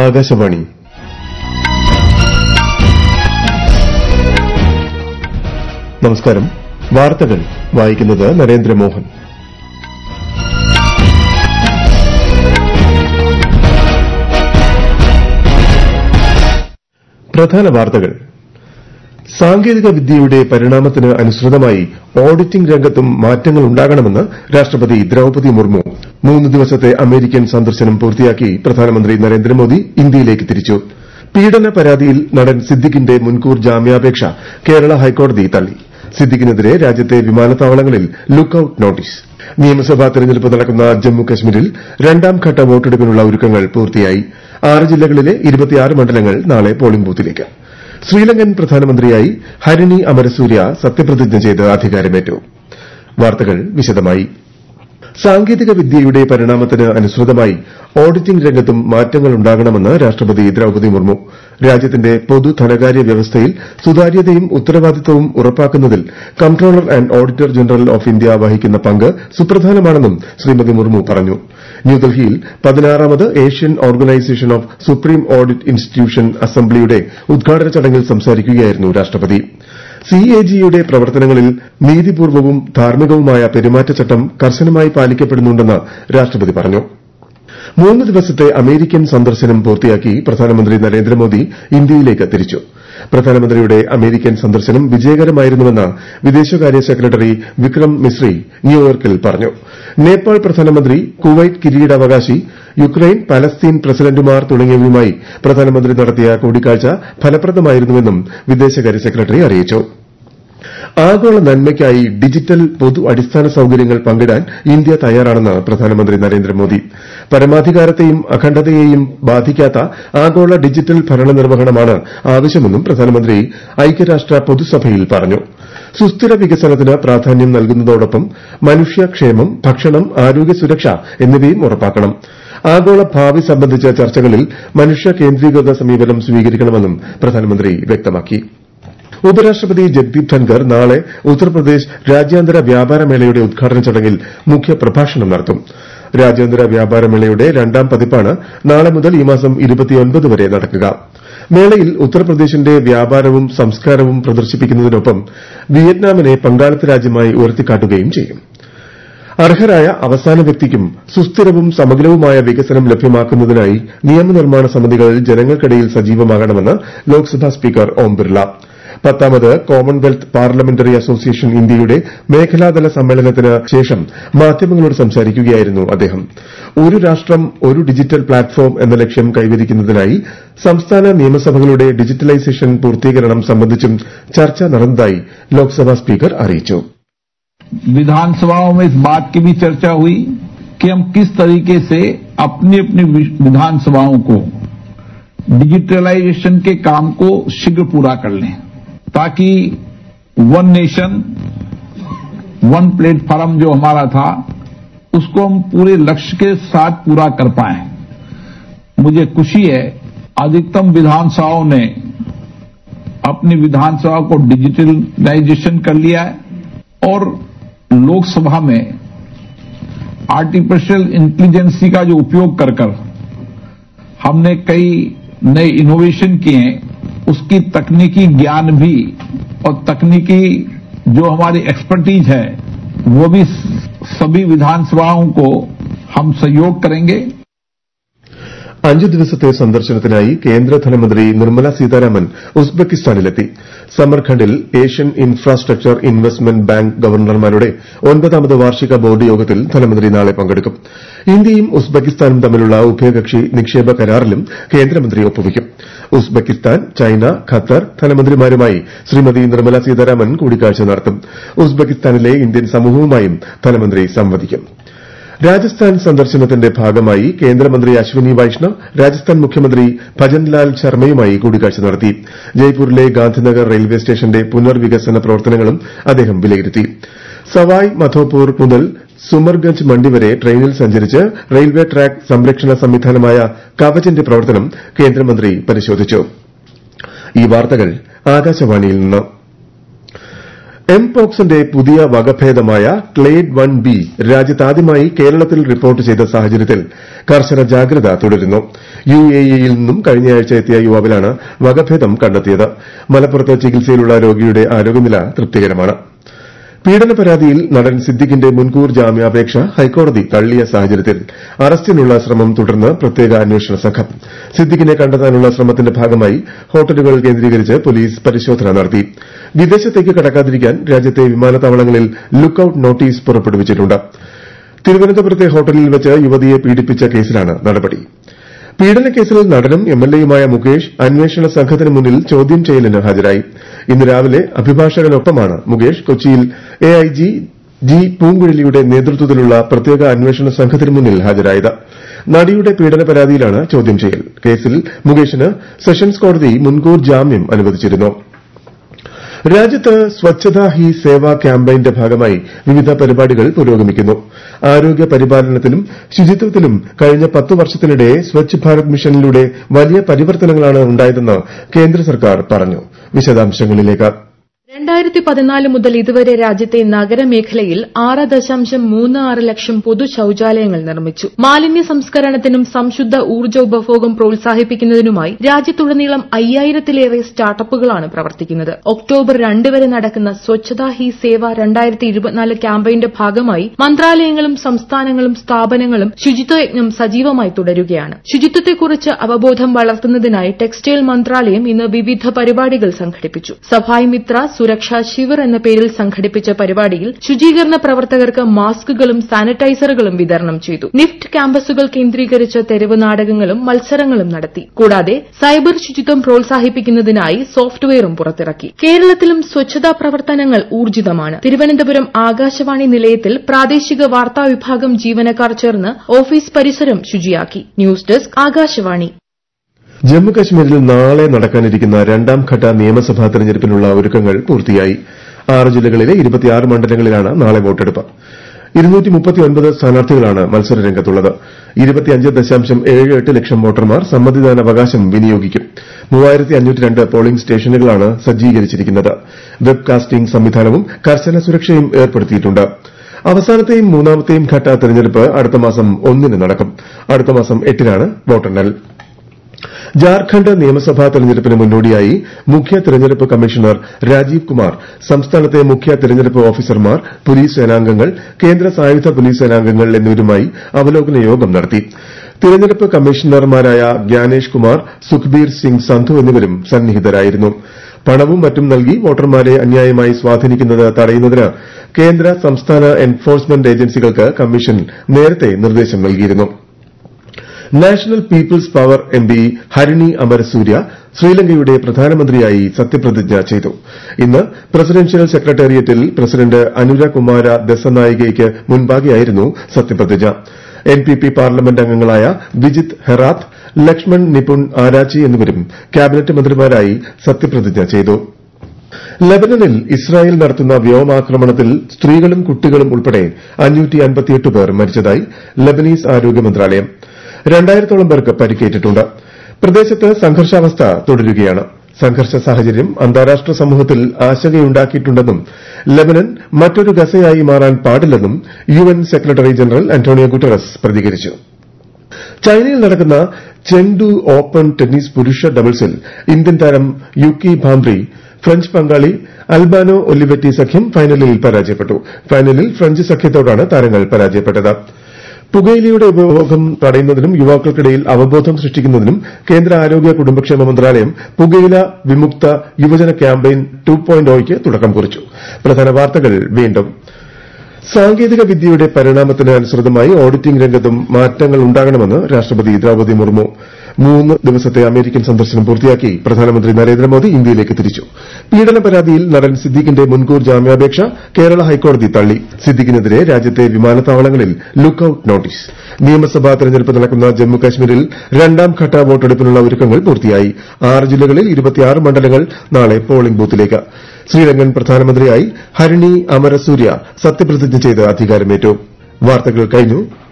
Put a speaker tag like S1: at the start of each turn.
S1: ആകാശവാണി നമസ്കാരം വാർത്തകൾ വായിക്കുന്നത് നരേന്ദ്രമോഹൻ പ്രധാന വാർത്തകൾ സാങ്കേതിക വിദ്യയുടെ പരിണാമത്തിന് അനുസൃതമായി ഓഡിറ്റിംഗ് രംഗത്തും മാറ്റങ്ങൾ ഉണ്ടാകണമെന്ന് രാഷ്ട്രപതി ദ്രൌപതി മുർമു മൂന്ന് ദിവസത്തെ അമേരിക്കൻ സന്ദർശനം പൂർത്തിയാക്കി പ്രധാനമന്ത്രി നരേന്ദ്രമോദി ഇന്ത്യയിലേക്ക് തിരിച്ചു പീഡന പരാതിയിൽ നടൻ സിദ്ദിഖിന്റെ മുൻകൂർ ജാമ്യാപേക്ഷ കേരള ഹൈക്കോടതി തള്ളി സിദ്ദിഖിനെതിരെ രാജ്യത്തെ വിമാനത്താവളങ്ങളിൽ ലുക്കൌട്ട് നോട്ടീസ് നിയമസഭാ തെരഞ്ഞെടുപ്പ് നടക്കുന്ന ജമ്മു കശ്മീരിൽ രണ്ടാംഘട്ട വോട്ടെടുപ്പിനുള്ള ഒരുക്കങ്ങൾ പൂർത്തിയായി ആറ് ജില്ലകളിലെ മണ്ഡലങ്ങൾ നാളെ പോളിംഗ് ബൂത്തിലേക്ക് ശ്രീലങ്കൻ പ്രധാനമന്ത്രിയായി ഹരിണി അമരസൂര്യ സത്യപ്രതിജ്ഞ ചെയ്ത് അധികാരമേറ്റു വാർത്തകൾ വിശദമായി സാങ്കേതിക വിദ്യയുടെ പരിണാമത്തിന് അനുസൃതമായി ഓഡിറ്റിംഗ് രംഗത്തും മാറ്റങ്ങൾ ഉണ്ടാകണമെന്ന് രാഷ്ട്രപതി ദ്രൌപതി മുർമു രാജ്യത്തിന്റെ പൊതു ധനകാര്യ വ്യവസ്ഥയിൽ സുതാര്യതയും ഉത്തരവാദിത്തവും ഉറപ്പാക്കുന്നതിൽ comptroller and auditor general of India വഹിക്കുന്ന പങ്ക് സുപ്രധാനമാണെന്നും ശ്രീമതി മുർമു പറഞ്ഞു ന്യൂഡൽഹിയിൽ പതിനാറാമത് Asian organisation of supreme audit institution അസംബ്ലിയുടെ ഉദ്ഘാടന ചടങ്ങിൽ സംസാരിക്കുകയായിരുന്നു രാഷ്ട്രപതി സിഎജിയുടെ പ്രവർത്തനങ്ങളിൽ നീതിപൂർവവും ധാർമ്മികവുമായ പെരുമാറ്റച്ചട്ടം കർശനമായി പാലിക്കപ്പെടുന്നുണ്ടെന്ന് രാഷ്ട്രപതി പറഞ്ഞു മൂന്ന് ദിവസത്തെ അമേരിക്കൻ സന്ദർശനം പൂർത്തിയാക്കി പ്രധാനമന്ത്രി നരേന്ദ്രമോദി ഇന്ത്യയിലേക്ക് തിരിച്ചു പ്രധാനമന്ത്രിയുടെ അമേരിക്കൻ സന്ദർശനം വിജയകരമായിരുന്നുവെന്ന് വിദേശകാര്യ സെക്രട്ടറി വിക്രം മിസ്രി ന്യൂയോർക്കിൽ പറഞ്ഞു നേപ്പാൾ പ്രധാനമന്ത്രി കുവൈറ്റ് കിരീടാവകാശി യുക്രൈൻ പലസ്തീൻ പ്രസിഡന്റുമാർ തുടങ്ങിയവരുമായി പ്രധാനമന്ത്രി നടത്തിയ കൂടിക്കാഴ്ച ഫലപ്രദമായിരുന്നുവെന്നും വിദേശകാര്യ സെക്രട്ടറി അറിയിച്ചു ആഗോള നന്മയ്ക്കായി ഡിജിറ്റൽ പൊതു അടിസ്ഥാന സൌകര്യങ്ങൾ പങ്കിടാൻ ഇന്ത്യ തയ്യാറാണെന്ന് പ്രധാനമന്ത്രി നരേന്ദ്രമോദി പരമാധികാരത്തെയും അഖണ്ഡതയെയും ബാധിക്കാത്ത ആഗോള ഡിജിറ്റൽ ഭരണനിർവഹണമാണ് ആവശ്യമെന്നും പ്രധാനമന്ത്രി ഐക്യരാഷ്ട്ര പൊതുസഭയിൽ പറഞ്ഞു സുസ്ഥിര വികസനത്തിന് പ്രാധാന്യം നൽകുന്നതോടൊപ്പം മനുഷ്യക്ഷേമം ഭക്ഷണം ആരോഗ്യ സുരക്ഷ എന്നിവയും ഉറപ്പാക്കണം ആഗോള ഭാവി സംബന്ധിച്ച ചർച്ചകളിൽ മനുഷ്യ കേന്ദ്രീകൃത സമീപനം സ്വീകരിക്കണമെന്നും പ്രധാനമന്ത്രി വ്യക്തമാക്കി ഉപരാഷ്ട്രപതി ജഗ്ദീപ് ധൻകർ നാളെ ഉത്തർപ്രദേശ് രാജ്യാന്തര വ്യാപാരമേളയുടെ ഉദ്ഘാടന ചടങ്ങിൽ മുഖ്യപ്രഭാഷണം നടത്തും രാജ്യാന്തര വ്യാപാരമേളയുടെ രണ്ടാം പതിപ്പാണ് നാളെ മുതൽ ഈ മാസം വരെ നടക്കുക മേളയിൽ ഉത്തർപ്രദേശിന്റെ വ്യാപാരവും സംസ്കാരവും പ്രദർശിപ്പിക്കുന്നതിനൊപ്പം വിയറ്റ്നാമിനെ പങ്കാളിത്ത രാജ്യമായി ഉയർത്തിക്കാട്ടുകയും ചെയ്യും അർഹരായ അവസാന വ്യക്തിക്കും സുസ്ഥിരവും സമഗ്രവുമായ വികസനം ലഭ്യമാക്കുന്നതിനായി നിയമനിർമ്മാണ സമിതികൾ ജനങ്ങൾക്കിടയിൽ സജീവമാകണമെന്ന് ലോക്സഭാ സ്പീക്കർ ഓം ബിർള പത്താമത് കോമൺവെൽത്ത് പാർലമെന്ററി അസോസിയേഷൻ ഇന്ത്യയുടെ മേഖലാതല സമ്മേളനത്തിന് ശേഷം മാധ്യമങ്ങളോട് സംസാരിക്കുകയായിരുന്നു അദ്ദേഹം ഒരു രാഷ്ട്രം ഒരു ഡിജിറ്റൽ പ്ലാറ്റ്ഫോം എന്ന ലക്ഷ്യം കൈവരിക്കുന്നതിനായി സംസ്ഥാന നിയമസഭകളുടെ ഡിജിറ്റലൈസേഷൻ പൂർത്തീകരണം സംബന്ധിച്ചും ചർച്ച നടന്നതായി ലോക്സഭാ സ്പീക്കർ അറിയിച്ചു
S2: विधानसभाओं में इस बात की भी चर्चा हुई कि हम किस तरीके से अपनी अपनी विधानसभाओं को डिजिटलाइजेशन के काम को शीघ्र पूरा कर लें ताकि वन नेशन वन प्लेटफॉर्म जो हमारा था उसको हम पूरे लक्ष्य के साथ पूरा कर पाए मुझे खुशी है अधिकतम विधानसभाओं ने अपनी विधानसभा को डिजिटलाइजेशन कर लिया है और लोकसभा में आर्टिफिशियल इंटेलिजेंसी का जो उपयोग कर कर हमने कई नए इनोवेशन किए हैं उसकी तकनीकी ज्ञान भी और तकनीकी जो हमारी एक्सपर्टीज है वो भी सभी विधानसभाओं को हम सहयोग करेंगे
S1: അഞ്ചു ദിവസത്തെ സന്ദർശനത്തിനായി കേന്ദ്ര ധനമന്ത്രി നിർമ്മല സീതാരാമൻ ഉസ്ബെക്കിസ്ഥാനിലെത്തി സമർഖണ്ഡിൽ ഏഷ്യൻ ഇൻഫ്രാസ്ട്രക്ചർ ഇൻവെസ്റ്റ്മെന്റ് ബാങ്ക് ഗവർണർമാരുടെ ഒൻപതാമത് വാർഷിക ബോർഡ് യോഗത്തിൽ ധനമന്ത്രി നാളെ പങ്കെടുക്കും ഇന്ത്യയും ഉസ്ബെക്കിസ്ഥാനും തമ്മിലുള്ള ഉഭയകക്ഷി നിക്ഷേപ കരാറിലും കേന്ദ്രമന്ത്രി ഒപ്പുവയ്ക്കും ഉസ്ബെക്കിസ്ഥാൻ ചൈന ഖത്തർ ധനമന്ത്രിമാരുമായി ശ്രീമതി നിർമ്മല സീതാരാമൻ കൂടിക്കാഴ്ച നടത്തും ഉസ്ബെക്കിസ്ഥാനിലെ ഇന്ത്യൻ സമൂഹവുമായും ധനമന്ത്രി സംവദിക്കും രാജസ്ഥാൻ സന്ദർശനത്തിന്റെ ഭാഗമായി കേന്ദ്രമന്ത്രി അശ്വിനി വൈഷ്ണവ് രാജസ്ഥാൻ മുഖ്യമന്ത്രി ഭജൻലാൽ ശർമ്മയുമായി കൂടിക്കാഴ്ച നടത്തി ജയ്പൂരിലെ ഗാന്ധിനഗർ റെയിൽവേ സ്റ്റേഷന്റെ പുനർവികസന പ്രവർത്തനങ്ങളും അദ്ദേഹം വിലയിരുത്തി സവായ് മധോപൂർ മുതൽ സുമർഗഞ്ച് മണ്ഡി വരെ ട്രെയിനിൽ സഞ്ചരിച്ച് റെയിൽവേ ട്രാക്ക് സംരക്ഷണ സംവിധാനമായ കവചിന്റെ പ്രവർത്തനം കേന്ദ്രമന്ത്രി പരിശോധിച്ചു ഈ വാർത്തകൾ ആകാശവാണിയിൽ നിന്ന് എം പോക്സിന്റെ പുതിയ വകഭേദമായ ക്ലേഡ് വൺ ബി രാജ്യത്താദ്യമായി കേരളത്തിൽ റിപ്പോർട്ട് ചെയ്ത സാഹചര്യത്തിൽ കർശന ജാഗ്രത തുടരുന്നു യു എ ഇയിൽ നിന്നും കഴിഞ്ഞയാഴ്ച എത്തിയ യുവാവിലാണ് വകഭേദം കണ്ടെത്തിയത് മലപ്പുറത്ത് ചികിത്സയിലുള്ള രോഗിയുടെ ആരോഗ്യനില തൃപ്തികരമാണ് പീഡന പരാതിയിൽ നടൻ സിദ്ദിഖിന്റെ മുൻകൂർ ജാമ്യാപേക്ഷ ഹൈക്കോടതി തള്ളിയ സാഹചര്യത്തിൽ അറസ്റ്റിനുള്ള ശ്രമം തുടർന്ന് പ്രത്യേക അന്വേഷണ സംഘം സിദ്ദിഖിനെ കണ്ടെത്താനുള്ള ശ്രമത്തിന്റെ ഭാഗമായി ഹോട്ടലുകൾ കേന്ദ്രീകരിച്ച് പോലീസ് പരിശോധന നടത്തി വിദേശത്തേക്ക് കടക്കാതിരിക്കാൻ രാജ്യത്തെ വിമാനത്താവളങ്ങളിൽ ലുക്കൌട്ട് നോട്ടീസ് പുറപ്പെടുവിച്ചിട്ടുണ്ട് തിരുവനന്തപുരത്തെ ഹോട്ടലിൽ വെച്ച് യുവതിയെ പീഡിപ്പിച്ച കേസിലാണ് നടപടി പീഡനക്കേസിൽ നടനും എംഎൽഎയുമായ മുകേഷ് അന്വേഷണ സംഘത്തിന് മുന്നിൽ ചോദ്യം ചെയ്യലിന് ഹാജരായി ഇന്ന് രാവിലെ അഭിഭാഷകനൊപ്പമാണ് മുകേഷ് കൊച്ചിയിൽ എഐജി ജി പൂങ്കുഴലിയുടെ നേതൃത്വത്തിലുള്ള പ്രത്യേക അന്വേഷണ സംഘത്തിന് മുന്നിൽ ഹാജരായത് നടിയുടെ പീഡന പരാതിയിലാണ് ചോദ്യം ചെയ്യൽ കേസിൽ മുകേഷിന് സെഷൻസ് കോടതി മുൻകൂർ ജാമ്യം അനുവദിച്ചിരുന്നു രാജ്യത്ത് സ്വച്ഛതാ ഹി സേവ ക്യാമ്പയിന്റെ ഭാഗമായി വിവിധ പരിപാടികൾ പുരോഗമിക്കുന്നു ആരോഗ്യ പരിപാലനത്തിലും ശുചിത്വത്തിലും കഴിഞ്ഞ പത്ത് വർഷത്തിനിടെ സ്വച്ഛ് ഭാരത് മിഷനിലൂടെ വലിയ പരിവർത്തനങ്ങളാണ് ഉണ്ടായതെന്ന് കേന്ദ്ര സർക്കാർ പറഞ്ഞു വിശദാംശങ്ങളിലേക്ക്
S3: രണ്ടായിരത്തി പതിനാല് മുതൽ ഇതുവരെ രാജ്യത്തെ നഗരമേഖലയിൽ ആറ് ദശാംശം മൂന്ന് ആറ് ലക്ഷം പൊതു ശൌചാലയങ്ങൾ നിർമ്മിച്ചു മാലിന്യ സംസ്കരണത്തിനും സംശുദ്ധ ഊർജ്ജ ഉപഭോഗം പ്രോത്സാഹിപ്പിക്കുന്നതിനുമായി രാജ്യത്തുടനീളം അയ്യായിരത്തിലേറെ സ്റ്റാർട്ടപ്പുകളാണ് പ്രവർത്തിക്കുന്നത് ഒക്ടോബർ രണ്ട് വരെ നടക്കുന്ന സ്വച്ഛതാ ഹി സേവ രണ്ടായിരത്തി ഇരുപത്തിനാല് ക്യാമ്പയിന്റെ ഭാഗമായി മന്ത്രാലയങ്ങളും സംസ്ഥാനങ്ങളും സ്ഥാപനങ്ങളും ശുചിത്വയജ്ഞം സജീവമായി തുടരുകയാണ് ശുചിത്വത്തെക്കുറിച്ച് അവബോധം വളർത്തുന്നതിനായി ടെക്സ്റ്റൈൽ മന്ത്രാലയം ഇന്ന് വിവിധ പരിപാടികൾ സംഘടിപ്പിച്ചു സഫായ് മിത്ര സുരക്ഷാ ശിവിർ എന്ന പേരിൽ സംഘടിപ്പിച്ച പരിപാടിയിൽ ശുചീകരണ പ്രവർത്തകർക്ക് മാസ്കുകളും സാനിറ്റൈസറുകളും വിതരണം ചെയ്തു നിഫ്റ്റ് ക്യാമ്പസുകൾ കേന്ദ്രീകരിച്ച് തെരുവ് നാടകങ്ങളും മത്സരങ്ങളും നടത്തി കൂടാതെ സൈബർ ശുചിത്വം പ്രോത്സാഹിപ്പിക്കുന്നതിനായി സോഫ്റ്റ്വെയറും പുറത്തിറക്കി കേരളത്തിലും സ്വച്ഛതാ പ്രവർത്തനങ്ങൾ ഊർജിതമാണ് തിരുവനന്തപുരം ആകാശവാണി നിലയത്തിൽ പ്രാദേശിക വാർത്താ വിഭാഗം ജീവനക്കാർ ചേർന്ന് ഓഫീസ് പരിസരം ശുചിയാക്കി ന്യൂസ് ഡെസ്ക് ആകാശവാണി
S1: ജമ്മുകശ്മീരിൽ നാളെ നടക്കാനിരിക്കുന്ന രണ്ടാംഘട്ട നിയമസഭാ തെരഞ്ഞെടുപ്പിനുള്ള ഒരുക്കങ്ങൾ പൂർത്തിയായി ആറ് ജില്ലകളിലെ ഇരുപത്തിയാറ് മണ്ഡലങ്ങളിലാണ് നാളെ വോട്ടെടുപ്പ് സ്ഥാനാർത്ഥികളാണ് മത്സരരംഗത്തുള്ളത് ലക്ഷം വോട്ടർമാർ സമ്മതിദാനാവകാശം വിനിയോഗിക്കും പോളിംഗ് സ്റ്റേഷനുകളാണ് സജ്ജീകരിച്ചിരിക്കുന്നത് വെബ്കാസ്റ്റിംഗ് സംവിധാനവും കർശന സുരക്ഷയും ഏർപ്പെടുത്തിയിട്ടുണ്ട് അവസാനത്തെയും മൂന്നാമത്തെയും ഘട്ട തെരഞ്ഞെടുപ്പ് അടുത്ത മാസം ഒന്നിന് നടക്കും അടുത്ത മാസം എട്ടിനാണ് വോട്ടെണ്ണൽ ജാർഖണ്ഡ് നിയമസഭാ തെരഞ്ഞെടുപ്പിന് മുന്നോടിയായി മുഖ്യ തെരഞ്ഞെടുപ്പ് കമ്മീഷണർ രാജീവ് കുമാർ സംസ്ഥാനത്തെ മുഖ്യ തെരഞ്ഞെടുപ്പ് ഓഫീസർമാർ പോലീസ് സേനാംഗങ്ങൾ കേന്ദ്ര സായുധ പോലീസ് സേനാംഗങ്ങൾ എന്നിവരുമായി അവലോകന യോഗം നടത്തി തെരഞ്ഞെടുപ്പ് കമ്മീഷണർമാരായ ഗ്യാനേഷ് കുമാർ സുഖ്ബീർ സിംഗ് സന്ധു എന്നിവരും സന്നിഹിതരായിരുന്നു പണവും മറ്റും നൽകി വോട്ടർമാരെ അന്യായമായി സ്വാധീനിക്കുന്നത് തടയുന്നതിന് കേന്ദ്ര സംസ്ഥാന എൻഫോഴ്സ്മെന്റ് ഏജൻസികൾക്ക് കമ്മീഷൻ നേരത്തെ നിർദ്ദേശം നൽകിയിരുന്നു national people's power MP Harini Amarasuriya ശ്രീലങ്കയുടെ പ്രധാനമന്ത്രിയായി സത്യപ്രതിജ്ഞ ചെയ്തു ഇന്ന് പ്രസിഡൻഷ്യൽ സെക്രട്ടേറിയറ്റിൽ പ്രസിഡന്റ് അനുര കുമാര ദസനായികയ്ക്ക് മുൻപാകെയായിരുന്നു സത്യപ്രതിജ്ഞ എൻപിപി പാർലമെന്റ് അംഗങ്ങളായ വിജിത് ഹെറാത്ത് ലക്ഷ്മൺ നിപുൺ ആരാച്ചി എന്നിവരും ക്യാബിനറ്റ് മന്ത്രിമാരായി സത്യപ്രതിജ്ഞ ചെയ്തു ലബനനിൽ ഇസ്രായേൽ നടത്തുന്ന വ്യോമാക്രമണത്തിൽ സ്ത്രീകളും കുട്ടികളും ഉൾപ്പെടെ പേർ മരിച്ചതായി ലബനീസ് ആരോഗ്യ മന്ത്രാലയം രണ്ടായിരത്തോളം പേർക്ക് പരിക്കേറ്റിട്ടുണ്ട് പ്രദേശത്ത് സംഘർഷാവസ്ഥ തുടരുകയാണ് സംഘർഷ സാഹചര്യം അന്താരാഷ്ട്ര സമൂഹത്തിൽ ആശങ്കയുണ്ടാക്കിയിട്ടുണ്ടെന്നും ലബനൻ മറ്റൊരു ഗസയായി മാറാൻ പാടില്ലെന്നും UN secretary general Antonio Guterres പ്രതികരിച്ചു ചൈനയിൽ നടക്കുന്ന ചെങ്ഡു ഓപ്പൺ ടെന്നീസ് പുരുഷ ഡബിൾസിൽ ഇന്ത്യൻ താരം യുക്കി ഭാംബ്രി ഫ്രഞ്ച് പങ്കാളി അൽബാനോ ഒലിവെറ്റി സഖ്യം ഫൈനലിൽ പരാജയപ്പെട്ടു ഫൈനലിൽ ഫ്രഞ്ച് സഖ്യത്തോടാണ് താരങ്ങൾ പരാജയപ്പെട്ടത് പുകയിലയുടെ ഉപയോഗം തടയുന്നതിനും യുവാക്കൾക്കിടയിൽ അവബോധം സൃഷ്ടിക്കുന്നതിനും കേന്ദ്ര ആരോഗ്യ കുടുംബക്ഷേമ മന്ത്രാലയം പുകയില വിമുക്ത യുവജന ക്യാമ്പയിൻ ടു പോയിന്റ് തുടക്കം കുറിച്ചു പ്രധാന വാർത്തകൾ വീണ്ടും സാങ്കേതിക വിദ്യയുടെ പരിണാമത്തിന് അനുസൃതമായി ഓഡിറ്റിംഗ് രംഗത്തും മാറ്റങ്ങൾ ഉണ്ടാകണമെന്ന് രാഷ്ട്രപതി ദ്രൌപദി മുർമു മൂന്ന് ദിവസത്തെ അമേരിക്കൻ സന്ദർശനം പൂർത്തിയാക്കി പ്രധാനമന്ത്രി നരേന്ദ്രമോദി ഇന്ത്യയിലേക്ക് തിരിച്ചു പീഡന പരാതിയിൽ നടൻ സിദ്ദിഖിന്റെ മുൻകൂർ ജാമ്യാപേക്ഷ കേരള ഹൈക്കോടതി തള്ളി സിദ്ദിഖിനെതിരെ രാജ്യത്തെ വിമാനത്താവളങ്ങളിൽ ലുക്കൌട്ട് നോട്ടീസ് നിയമസഭാ തെരഞ്ഞെടുപ്പ് നടക്കുന്ന ജമ്മുകാശ്മീരിൽ രണ്ടാം ഘട്ട വോട്ടെടുപ്പിനുള്ള ഒരുക്കങ്ങൾ പൂർത്തിയായി ആറ് ജില്ലകളിൽ ഇരുപത്തിയാറ് മണ്ഡലങ്ങൾ നാളെ പോളിംഗ് ബൂത്തിലേക്ക് ശ്രീലങ്കൻ പ്രധാനമന്ത്രിയായി ഹരിണി അമരസൂര്യ സത്യപ്രതിജ്ഞ ചെയ്ത് അധികാരമേറ്റു വാർത്തകൾ കഴിഞ്ഞു